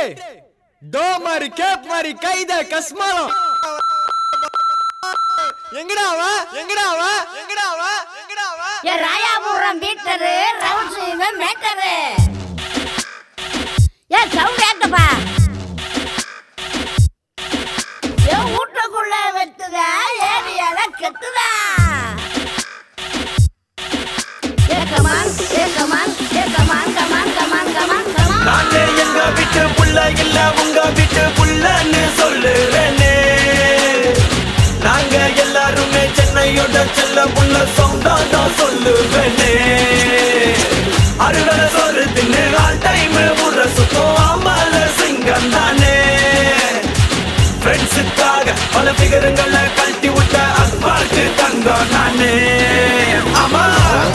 to மாதிரி gap மாதிரி கைத கஸ்மாலம் எங்கடா அவ எங்கடா அவ எங்கடா அவ எங்கடா அவ ஏ ராயாபுரம் பீட்டரு ரவுண்ட் இவன் மேட்டரு ஏ சவுண்ட் ஏட்டப்பா ஏ வீட்டுக்குள்ள வெட்டுதா ஏரியால கெட்டுதா ஏ கமான் ஏ கமான் ஏ come on come on come on come on come on நானே எங்க வீட்டு புள்ள இல்ல உங்க வீட்டு புள்ளன்னு சொல்லுறேனே நாங்க எல்லாருமே சென்னையோட செல்ல புள்ள சொந்தா தான் சொல்லுவேனே அறுவடை சோறு தின்னு ஆல் டைம் ஊற சுத்தம் ஆமால சிங்கம் தானே ஃப்ரெண்ட்ஸுக்காக பல பிகரங்களை கழட்டி விட்ட அஸ்பால்ட்டு தங்கம் நானே ஆமா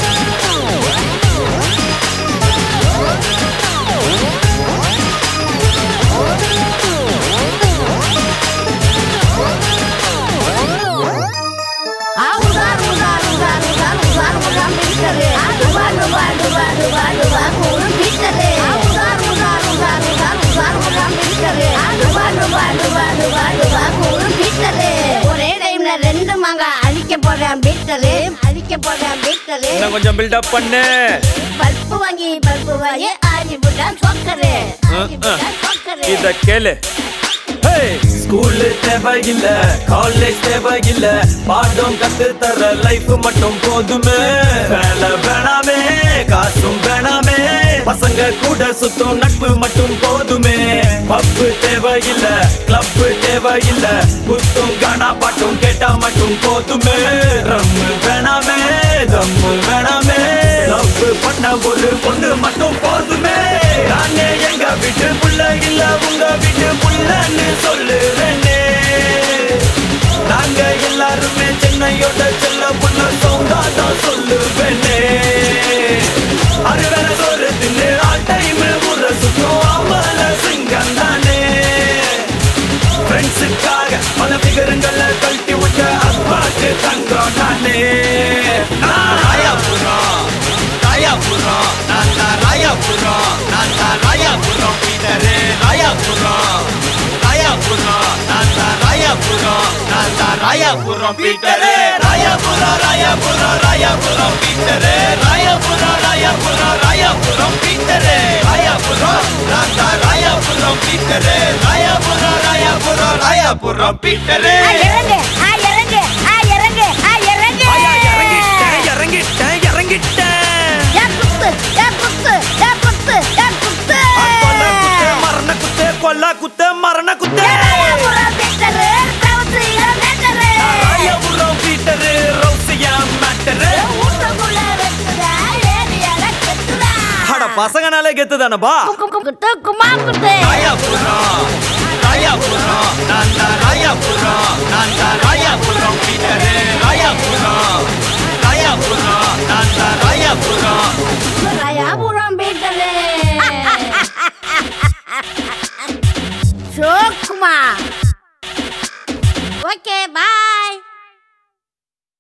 ஆ உதார் உதார் உதார் உதார் உதார் உதார் பீட்டரு ஆ டுபா டுபா டுபா டுபா டுபா கூறு பீட்டரு ஆ உதார் உதார் உதார் உதார் உதார் உதார் பீட்டரு ஆ டுபா டுபா டுபா டுபா டுபா கூறு பீட்டரு ஒரே டைம்ல ரெண்டு மங்க அழிக்க போறேன் பீட்டரு அழிக்க போறேன் பீட்டரு இன்னும் கொஞ்சம் பில்டப் பண்ணு பல்பு வாங்கி பல்பு வாங்கி ஆடி புட்டா சொக்கரு ஆடி புட்டா சொக்கரு இத கேளு ஸ்கூல் தேவையில்ல காலேஜ் தேவையில்ல பாடம் கத்து தர லைஃப் மட்டும் போதுமே வேலை வேணாமே காசும் வேணாமே பசங்க கூட சுத்தும் நட்பு மட்டும் போதுமே பப்பு தேவையில்ல கிளப் தேவையில்ல குத்தும் கானா பாட்டும் கேட்டா மட்டும் போதுமே ரம்மு வேணாமே தம்மு வேணாமே லவ் பண்ண ஒரு பொண்ணு மட்டும் போதுமே நானே எங்க வீட்டு புள்ள இல்ல உங்க வீட்டு புள்ளன்னு சொல்லுறேனே நாங்க எல்லாருமே சென்னையோட செல்ல புள்ள சோங்கா தான் சொல்லுவேனே அறுவரை சோறு தின்னு ஆல் டைம் ஊற சுத்தம் ஆம்பல சிங்கம் தானே ஃப்ரெண்ட்ஸுக்காக பல பிகரங்களை கழட்டி விட்ட அப்பாட்டு தங்கம் நானே நான் ராயாபுரம் ராயாபுரம் நான் தான் ராயாபுரம் நான் தான் ராயாபுரம் பீட்டரு ராயாபுரம் ராயாபுரம் நான் தான் ராயாபுரம் நான் தான் Royapuram Peter Royapuram Royapuram Royapuram Peter Royapuram Royapuram Royapuram Peter Royapuram நான் தான் ராயாபுரம் பீட்டரு ராயாபுரம் ராயாபுரம் ராயாபுரம் பீட்டரு ஆ இறங்கு ஆ இறங்கு ஆ இறங்கு ஆ இறங்கு ஐயா, இறங்கிட்டேன் இறங்கிட்டேன் இறங்கிட்டேன் யா குத்து யா குத்து யா குத்து யா குத்து கொல்ல குத்து மரண குத்து கொல்ல குத்து மரண குத்து ராயாபுரம் பீட்டரு ரவுண்ட்ல மேட்டரு ராயபுரம் பீட்டரு ரவுசியா மேட்டரு ஊட்டக்குள்ள வெட்டுதா ஏரியால கெட்டுதா அட பசங்கனாலே கெத்து தானப்பா கும் கும் குத்து குமா குத்து ராயாபுரம் ராயாபுரம் நான் தான் ராயாபுரம் நான் தான் ராயாபுரம் பீட்டரு ராயாபுரம் ராயாபுரம் நான் தான் ராயாபுரம் ராயாபுரம் பீட்டரு ஷோக்குமா